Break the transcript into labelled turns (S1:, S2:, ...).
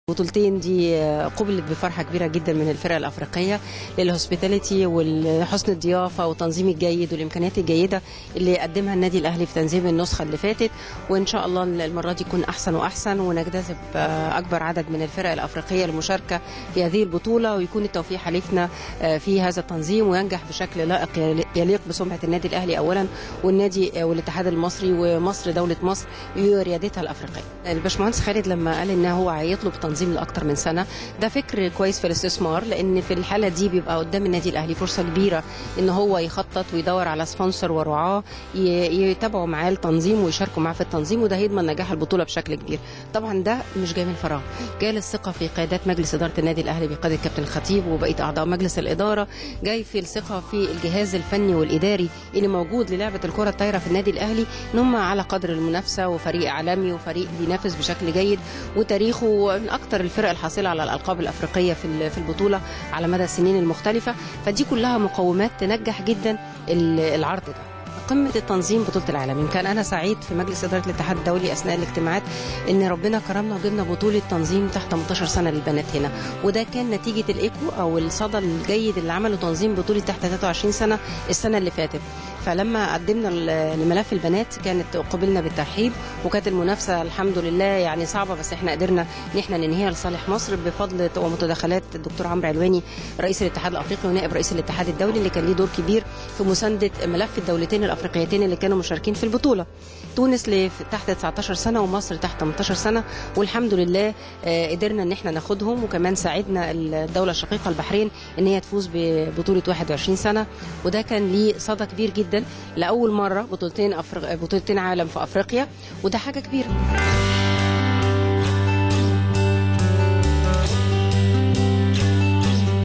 S1: البطولتين دي قبلت بفرحه كبيره جدا من الفرق الافريقيه للهوسبيتاليتي وحسن الضيافه والتنظيم الجيد والامكانيات الجيده اللي قدمها النادي الاهلي في تنظيم النسخه اللي فاتت وان شاء الله المره دي يكون احسن واحسن ونجتذب اكبر عدد من الفرق الافريقيه للمشاركه في هذه البطوله ويكون التوفيق حليفنا في هذا التنظيم وينجح بشكل لائق يليق بسمعه النادي الاهلي اولا والنادي والاتحاد المصري ومصر دوله مصر وريادتها الافريقيه. الباشمهندس خالد لما قال ان هو هيطلب تنظيم لاكثر من سنه ده فكر كويس في الاستثمار لان في الحاله دي بيبقى قدام النادي الاهلي فرصه كبيره ان هو يخطط ويدور على سبونسر ورعاه يتابعوا معاه التنظيم ويشاركوا معاه في التنظيم وده هيضمن نجاح البطوله بشكل كبير. طبعا ده مش جاي من فراغ جاي للثقه في قيادات مجلس اداره النادي الاهلي بقياده كابتن الخطيب وبقيه اعضاء مجلس الاداره جاي في الثقه في الجهاز الفني والاداري اللي موجود للعبه الكره الطايره في النادي الاهلي ان هم على قدر المنافسه وفريق عالمي وفريق بينافس بشكل جيد وتاريخه من اكثر الفرق الحاصله على الالقاب الافريقيه في في البطوله على مدى السنين المختلفه فدي كلها مقومات تنجح جدا العرض ده قمة التنظيم بطولة العالم يمكن أنا سعيد في مجلس إدارة الاتحاد الدولي أثناء الاجتماعات إن ربنا كرمنا وجبنا بطولة تنظيم تحت 18 سنة للبنات هنا وده كان نتيجة الإيكو أو الصدى الجيد اللي عمله تنظيم بطولة تحت 23 سنة السنة اللي فاتت فلما قدمنا لملف البنات كانت قبلنا بالترحيب وكانت المنافسه الحمد لله يعني صعبه بس احنا قدرنا ان احنا ننهيها لصالح مصر بفضل ومتدخلات الدكتور عمرو علواني رئيس الاتحاد الافريقي ونائب رئيس الاتحاد الدولي اللي كان ليه دور كبير في مسانده ملف الدولتين الافريقيتين اللي كانوا مشاركين في البطوله. تونس تحت 19 سنه ومصر تحت 18 سنه والحمد لله قدرنا ان احنا ناخدهم وكمان ساعدنا الدوله الشقيقه البحرين ان هي تفوز ببطوله 21 سنه وده كان ليه صدى كبير جدا لاول مره بطولتين أفريق... بطولتين عالم في افريقيا وده حاجه كبيره